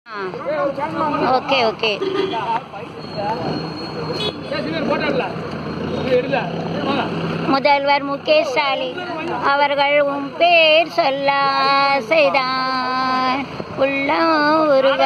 Okay okay முதல்வர் மு க ஸ்டாலின் அவர்கள் உன் பேர் சொல்ல செய்தான் உள்ளம் உருக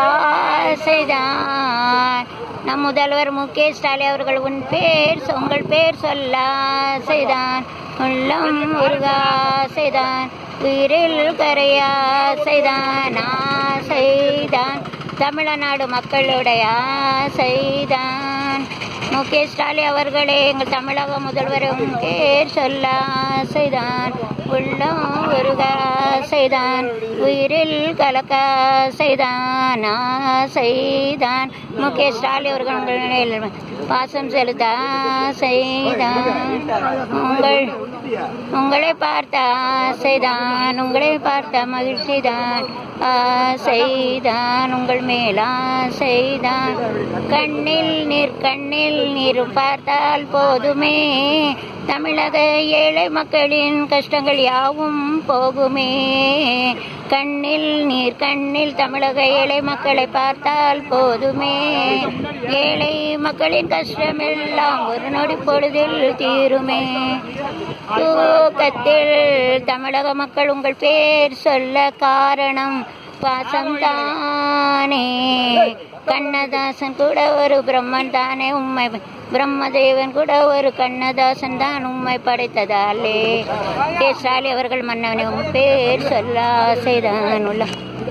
செய்தான் நம் முதல்வர் மு க ஸ்டாலின் அவர்கள் உன் பேர் உங்கள் பேர் சொல்ல செய்தான் உள்ளம் உருக செய்தான் உயிரில் கரையா செய்தான் செய்தான் தமிழ்நாடு மக்களுடைய செய்தான் மு க ஸ்டாலின் அவர்களே எங்கள் தமிழக முதல்வர் உன் பேர் சொல்ல செய்தான் உள்ளம் உருக செய்தான் உயிரில் கலக்க செய்தான் செய்தான் மு க ஸ்டாலின் அவர்கள் உங்கள் பாசம் செலுத்த செய்தான் உங்கள் உங்களை பார்த்த ஆசைதான் உங்களை பார்த்த மகிழ்ச்சிதான் ஆசைதான் உங்கள் மேலா செய்தான் கண்ணில் நீர் கண்ணில் நீர் பார்த்தால் போதுமே தமிழக ஏழை மக்களின் கஷ்டங்கள் யாவும் போகுமே கண்ணில் நீர் கண்ணில் தமிழக ஏழை மக்களை பார்த்தால் போதுமே ஏழை மக்களின் கஷ்டமெல்லாம் ஒரு நொடி பொழுதில் தீருமே தூக்கத்தில் தமிழக மக்கள் உங்கள் பேர் சொல்ல காரணம் பாசம்தானே கண்ணதாசன் கூட ஒரு பிரம்மன் தானே உண்மை பிரம்மதேவன் கூட ஒரு கண்ணதாசன் தான் உண்மை படைத்ததாலே கேசாலி அவர்கள் மன்னவனை உன் பேர் சொல்ல ஆசைதான் உள்ள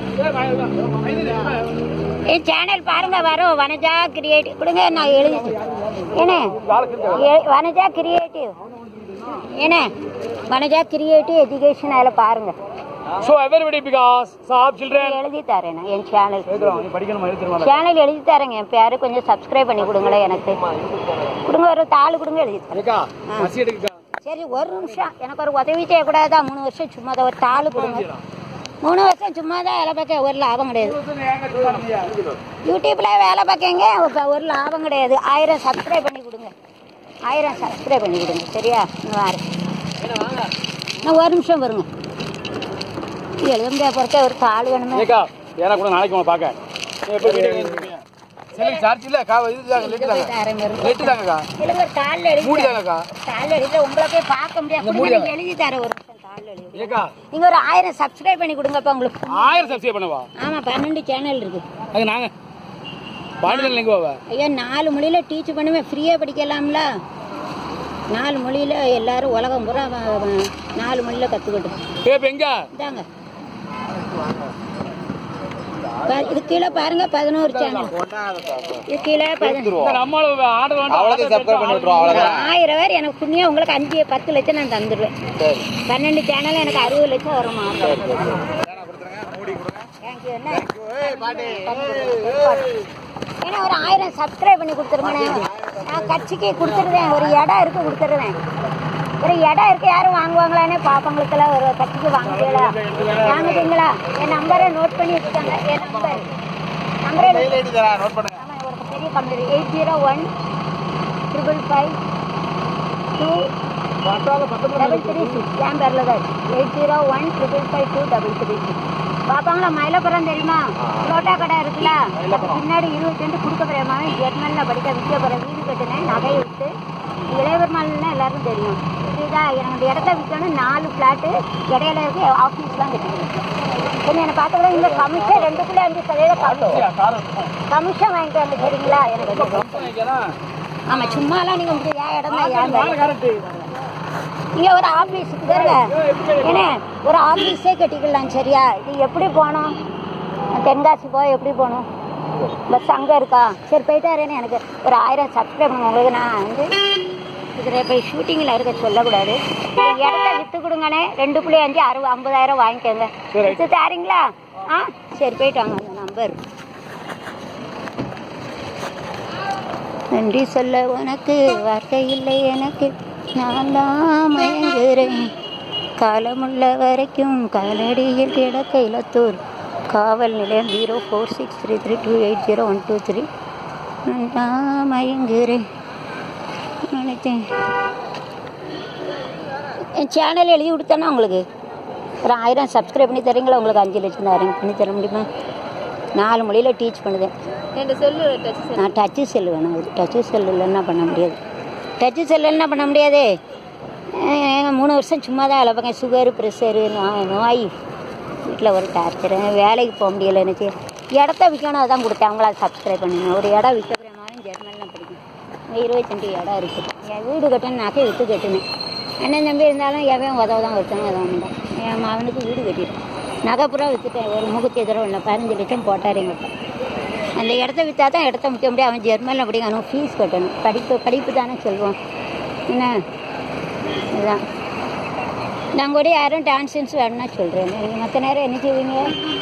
என் சேனல் பாருங்க வரும் வனஜா கிரியேட்டிவ் கொடுங்க நான் எழுதி ஏனே எ- வனஜா கிரியேட்டிவ் ஏனே வனஜா கிரியேட்டிவ் எஜுகேஷன் அதில் பாருங்க So everybody because சாப் சில்ட்ரன் எழுதி தரேன் நான் என் சேனல் எழுதுறோம் நீ படிக்கணுமா எழுதுறோம் சேனல் எழுதி தரேங்க என் பேரு கொஞ்சம் சப்ஸ்கிரைப் பண்ணி கொடுங்களேன் எனக்கு கொடுங்க ஒரு தாள் கொடுங்க எழுதி தரேன் ஏக்கா பசி எடுக்கா சரி ஒரு நிமிஷம் எனக்கு ஒரு உதவி செய்யக்கூடாதா மூணு வருஷம் சும்மா தான் ஒரு தாள் கொடுங்க மூணு வருஷம் சும்மா தான் வேலை பார்க்க ஒரு லாபம் கிடையாது யூடியூப்ல வேலை பார்க்கங்க ஒரு- ஒரு லாபம் கிடையாது ஆயிரம் சப்ஸ்கிரைப் பண்ணி கொடுங்க ஆயிரம் சப்ஸ்கிரைப் பண்ணி கொடுங்க சரியா இன்னும் வாரு இன்னும் ஒரு நிமிஷம் வருங்க எழுத பொறுத்த ஒரு தாள் வேணுமே ஏக்கா ஏன்னா கூட நாளைக்கு உங்களை பார்க்க நீ எப்போ வீடியோ வந்துருக்கீங்க செல்லுக்கு சார்ஜ் இல்ல கா இது தாங்க லெட்டு தாங்க தாரேன் வருங்க. லெட்டு தாங்கக்கா இல்லைங்க, ஒரு தாள்ல எழுதி மூடி தரேன். தாங்கக்கா தாள்ல எழுதி உங்களை போய் பார்க்க முடியாது இந்த கொடுங்க, மூடி நீங்க எழுதி தரேன் ஒரு நிமிஷம் தாள்ல எழுதி ஏக்கா நீங்க ஒரு ஆயிரம் சப்ஸ்கிரைப் பண்ணி கொடுங்கப்பா உங்களுக்கு ஆயிரம் சப்ஸ்கிரைப் பண்ணவா ஆமா பன்னெண்டு சேனல் இருக்கு அது நாங்க பாண்டியன் எங்க போவ ஐயா நாலு மொழியில டீச் பண்ணுவேன் ஃப்ரீயா படிக்கலாம்ல நாலு மொழியில எல்லாரும் உலகம் பூரா வ- வ- நாலு மொழியில கத்துக்கிட்டோம் ஏ இப்ப எங்க இதாங்க பா- இது கீழே பாருங்க பதினோரு சேனல் இது கீழே பதினோரு நம்மள ஆர்டர் வந்து அவ்வளோதான் சப்ஸ்கிரைப் பண்ணி விட்ருவோம் அவ்வளோதான் ஆயிரம் பேர் எனக்கு புண்ணியம் உங்களுக்கு அஞ்சு பத்து லட்சம் நான் தந்துடுவேன் சரி பன்னெண்டு சேனல் எனக்கு அறுபது லட்சம் வரும் மாசம் Thank you, என்ன? ஏன்னா ஒரு ஆயிரம் சப்ஸ்கிரைப் பண்ணி கொடுத்துருங்கண்ணே நான் கட்சிக்கு கொடுத்துருவேன் ஒரு இடம் இருக்கு கொடுத்துருவேன் ஒரு இடம் இருக்கு யாரும் வாங்குவாங்களானே பாப்பங்களுக்கெல்லாம் ஒரு கட்சிக்கு வாங்குவீங்களா வாங்குவீங்களா என் நம்பரை நோட் பண்ணி வச்சுக்கோங்க என் நம்பர் நம்பரே நோட் பண்ணுங்க ஆமா ஒரு பெரிய company eight zero one triple five two double three six என் பேரில் தான் eight zero one triple five two double three six பாப்பாங்களா மயிலப்புறம் தெரியுமா புரோட்டா கடை இருக்குல்ல அதுக்கு பின்னாடி இருபத்தி ரெண்டு கொடுக்க போறேன் ஜெர்மனில் படிக்க விற்க போகிறேன் வீடு கட்டினேன் நகையை விட்டு இளையவர் மால்னா எல்லாருக்கும் தெரியும் புரியுதா எனக்கு இடத்த விற்கணும் நாலு ஃப்ளாட்டு இடையில இருக்கு ஆஃபீஸ்லாம் கட்டிக்கிறேன் கொஞ்சம் என்னை பார்த்துக்கலாம் இந்த கமிஷன் ரெண்டுக்குள்ளே அஞ்சு சதவீதம் கமிஷன் கமிஷன் வாங்கிட்டு வந்து சரிங்களா எனக்கு ஆமா சும்மாலாம் நீங்க உங்களுக்கு ஏன் இடம் தான் ஏன் வேலை? நீங்க ஒரு ஆபீஸுக்கு தானே என்ன ஒரு ஆபீஸே கட்டிக்கலாம் சரியா இது எப்படி போகணும் தென்காசி போய் எப்படி போகணும் பஸ் அங்கே இருக்கா சரி போயிட்டாரேன்னு எனக்கு ஒரு ஆயிரம் சப்ஸ்கிரைப் பண்ணுங்க உங்களுக்கு நான் வந்து இதில் போய் ஷூட்டிங்கில் இருக்க சொல்லக்கூடாது இந்த இடத்த விற்று கொடுங்கண்ணே ரெண்டு புள்ளி அஞ்சு அறுபது ஐம்பதாயிரம் வாங்கிக்கோங்க சரி. விற்று தாரீங்களா ஆ சரி போயிட்டு வாங்க அந்த நம்பர் நன்றி சொல்ல உனக்கு வார்த்தை இல்லை எனக்கு நான் தான் மயங்குறேன் காலமுள்ள வரைக்கும் காலடியில் கிடக்க இலத்தூர் காவல் நிலையம் zero four six three three two eight zero one two three நான் தான் மயங்குறேன் நினைத்தேன் என் சேனல் எழுதி கொடுத்தேன்னா உங்களுக்கு ஒரு ஆயிரம் சப்ஸ்கிரைப் பண்ணி தரீங்களா உங்களுக்கு அஞ்சு லட்சம் தரேன் பண்ணி தர முடியுமா நாலு மொழியில் டீச் பண்ணுதேன் என் செல்லு டச் செல் நான் டச்சு செல்லு வேணும் அது டச்சு செல்லில் என்ன பண்ண முடியாது டச்சு செல்லில் என்ன பண்ண முடியாது அஹ் மூணு வருஷம் சும்மா தான் இழப்பாங்க சுகரு ப்ரெஷரு நோய் வீட்டில் ஒரு டார்ச்சரு வேலைக்கு போக முடியல எனக்கு இடத்த விற்கணும் அதான் கொடுத்தேன் அவங்கள சப்ஸ்கிரைப் பண்ணுங்க ஒரு இடம் விற்கிற மாதிரி ஜெர்மனில் பிடிக்கும் இங்கே இருபத்தஞ்சு இடம் இருக்குது என் வீடு கட்டணும் நகை விற்று கட்டினேன் அண்ணன் தம்பி இருந்தாலும் எவன் உதவ தான் ஒருத்தனும் உதவ மாட்டான் என் மகனுக்கு வீடு கட்டிட்டேன் நகை பூரா விற்றுட்டேன் ஒரு முகத்தி எதிரம் இல்லை பதினஞ்சு லட்சம் போட்டார் எங்கள் அப்பா அந்த இடத்த விற்றா தான் இடத்த விற்க முடியும் அவன் ஜெர்மனில் படிக்கணும் ஃபீஸ் கட்டணும் படிப்பு படிப்பு தானே செல்வம் என்ன இதுதான் நாங்கள் கூட யாரும் டான்ஸன்ஸ் வேணும்னா சொல்கிறேன் நீங்கள் மற்ற நேரம் என்ன செய்வீங்க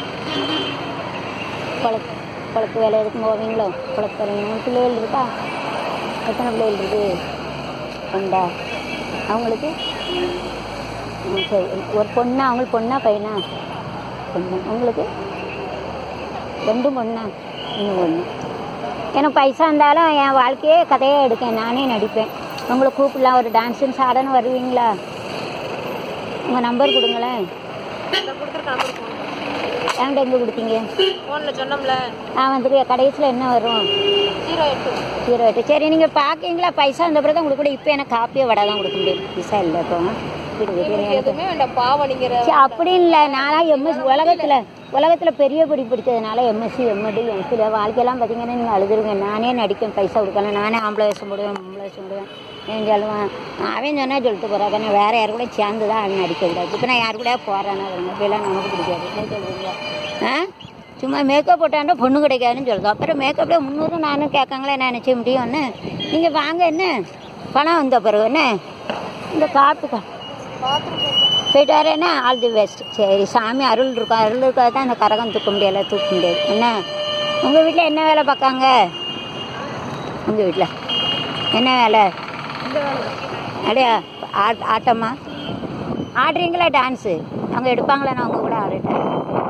குளத்து குளத்து வேலை எதுக்கும் போவீங்களோ குளத்து வேலை பிள்ளைகள் இருக்கா எத்தனை பிள்ளைகள் இருக்கு உண்டா அவங்களுக்கு ம், சரி ஒரு பொண்ணா அவங்களுக்கு பொண்ணா பையனா பொண்ணு உங்களுக்கு ரெண்டும் பொண்ணா இன்னும் ஒன்று எனக்கு பைசா இருந்தாலும் என் வாழ்க்கையே கதையே எடுக்கேன் நானே நடிப்பேன் உங்களை கூப்பிடலாம் ஒரு டான்ஸுன்னு ஆடன்னு வருவீங்களா உங்கள் நம்பர் கொடுங்களேன் இந்த கொடுத்துருக்க நம்பர் ஃபோன் என்கிட்ட எங்கே கொடுத்தீங்க ஃபோனில் சொன்னோம்ல நான் வந்துட்டு கடைசியில் என்ன வரும் ஜீரோ எட்டு ஜீரோ எட்டு சரி நீங்கள் பார்க்கீங்களா பைசா வந்த பிறகு உங்களுக்கு கூட இப்போ எனக்கு காப்பியே வடை தான் கொடுக்க முடியும் பைசா இல்லை இப்போ வீடு கட்டி உங்களுக்கு எனக்கு எதுவுமே வேண்டாம் பாவம் நீங்கிற சரி அப்படி இல்லை நான்லாம் எம்எஸ் உலகத்தில் உலகத்தில் பெரிய படி படித்ததுனால எம்எஸ்சி எம்எடி எம்சில வாழ்க்கையெல்லாம் பார்த்தீங்கன்னா நீங்கள் அழுதுருங்க நானே நடிப்பேன் பைசா கொடுக்கலாம் நானே ஆம்பளை வேஷம் போடுவேன் பொம்பளை வேஷம் போடுவேன் ஏன் சொல்லுவேன் அவன் சொன்னா சொல்லிட்டு போகிறாங்க நான் வேறு யாரு கூட சேர்ந்து தான் அவன் நடிக்கக்கூடாது இப்போ நான் யார் கூட போகிறேன்னா வருங்க இப்படிலாம் நமக்கு பிடிக்காது என்ன சொல்லுவீங்க ஆ சும்மா மேக்கப் போட்டாண்டா பொண்ணு கிடைக்காதுன்னு சொல்லுது அப்புறம் மேக்கப்ல முந்நூறு நானும் கேட்காங்களே நான் நினச்ச முடியும்னு நீங்கள் வாங்க என்ன பணம் வந்த பிறகு என்ன இந்த காப்பி கா போயிட்டு வரேன்னா ஆல் தி பெஸ்ட் சரி சாமி அருள் இருக்கும் அருள் இருக்காது தான் அந்த கரகம் தூக்க முடியல தூக்க முடியாது என்ன உங்கள் வீட்டில் என்ன வேலை பார்க்காங்க உங்கள் வீட்டில் என்ன வேலை அப்படியா ஆட் ஆட்டமா ஆடுறீங்களா டான்ஸு அவங்க எடுப்பாங்களா நான் உங்கள் கூட ஆடிட்டேன்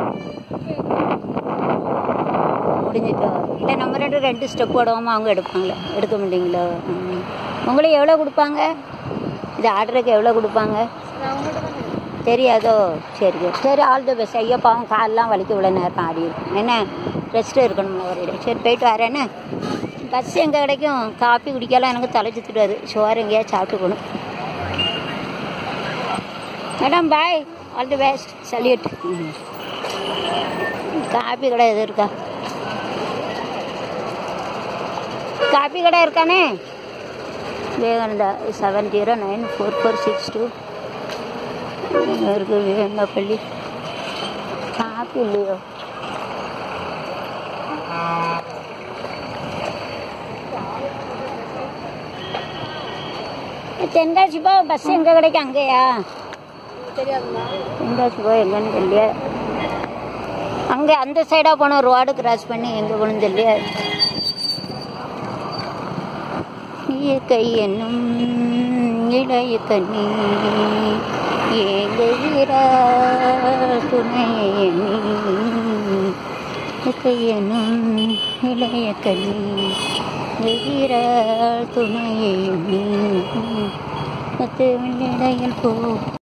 முடிஞ்சிட்டோ இல்லை நம்ம ரெண்டு ரெண்டு ஸ்டெப் போடுவோமா அவங்க எடுப்பாங்களே எடுக்க மாட்டீங்களோ ம். உங்களுக்கு எவ்வளோ கொடுப்பாங்க இது ஆர்டருக்கு எவ்வளோ கொடுப்பாங்க தெரியாதோ சரி சரி ஆல் தி பெஸ்ட் ஐயோ பாவம் காலெலாம் வலிக்க இவ்வளோ நேரம் ஆடி இருக்கும் என்ன ரெஸ்ட் இருக்கணும்ல ஒரு இடம் சரி போயிட்டு வரேன்னு பஸ் எங்கே கிடைக்கும் காஃபி குடிக்கலாம் எனக்கு தலை சுற்றிடுவாரு சோறு எங்கேயா சாப்பிட்டுக்கணும் madam bye all the best salute coffee கடை எது இருக்கா காஃபி கடை இருக்கானே Vivekananda seven zero nine four four six two இருக்கு விவேகானந்தா பள்ளி காப்பி இல்லையோ தென்காசி போ பஸ் எங்கே கிடைக்கும் அங்கேயா தெரியாதுமா தென்காசி போ எங்கன்னு தெரியல அங்கே அந்த சைடாக போனோம் ரோடு கிராஸ் பண்ணி எங்கே போகணும்னு தெரியல இயற்கை என்னும் இளைய கண்ணி ஏங்குகிறா துணையை எண்ணி இயற்கை என்னும் இளைய கண்ணி எகிறாள் துணையை எண்ணி பத்து இடையில் போ